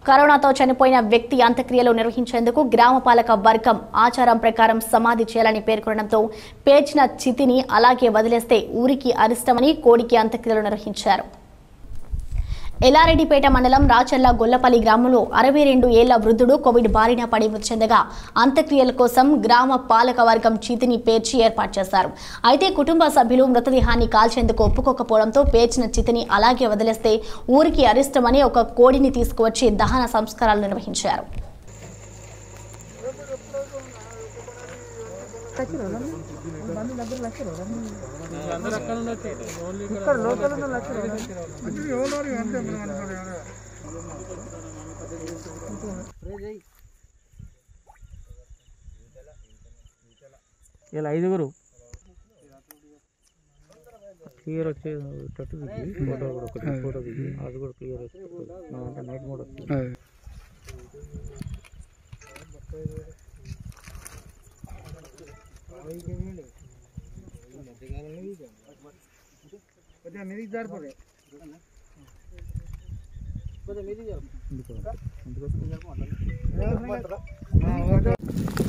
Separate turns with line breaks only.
కరోనాతో చనిపోయిన వ్యక్తి అంత్యక్రియలు నిర్వహించేందుకు గ్రామ పాలక వర్గం ఆచారం ప్రకారం సమాధి చేయాలని పేర్కొనడంతో పేర్చిన చితిని అలాగే వదిలేస్తే ఊరికి అరిష్టమని కోడికి అంత్యక్రియలు నిర్వహించారు ఎల్లారెడ్డిపేట మండలం రాచల్ల గొల్లపల్లి గ్రామంలో అరవై రెండు ఏళ్ల వృద్ధుడు కోవిడ్ బారిన పడి మృతి చెందగా అంత్యక్రియల కోసం గ్రామ పాలక వర్గం చీతిని పేర్చి ఏర్పాటు చేశారు అయితే కుటుంబ సభ్యులు మృతదేహాన్ని కాల్చేందుకు ఒప్పుకోకపోవడంతో పేర్చిన చితిని అలాగే వదిలేస్తే ఊరికి అరిష్టమని ఒక కోడిని తీసుకువచ్చి దహన సంస్కారాలు నిర్వహించారు
ఇలా ఐదుగురు క్లియర్ వచ్చేటట్టు దిగి ఫోటో కూడా ఒకటి ఫోటో దిగి అది కూడా క్లియర్ వచ్చేటట్టు అంటే నైట్ మోడ్ వస్తుంది ఎందుకు? ఎందుకు వస్తుంది?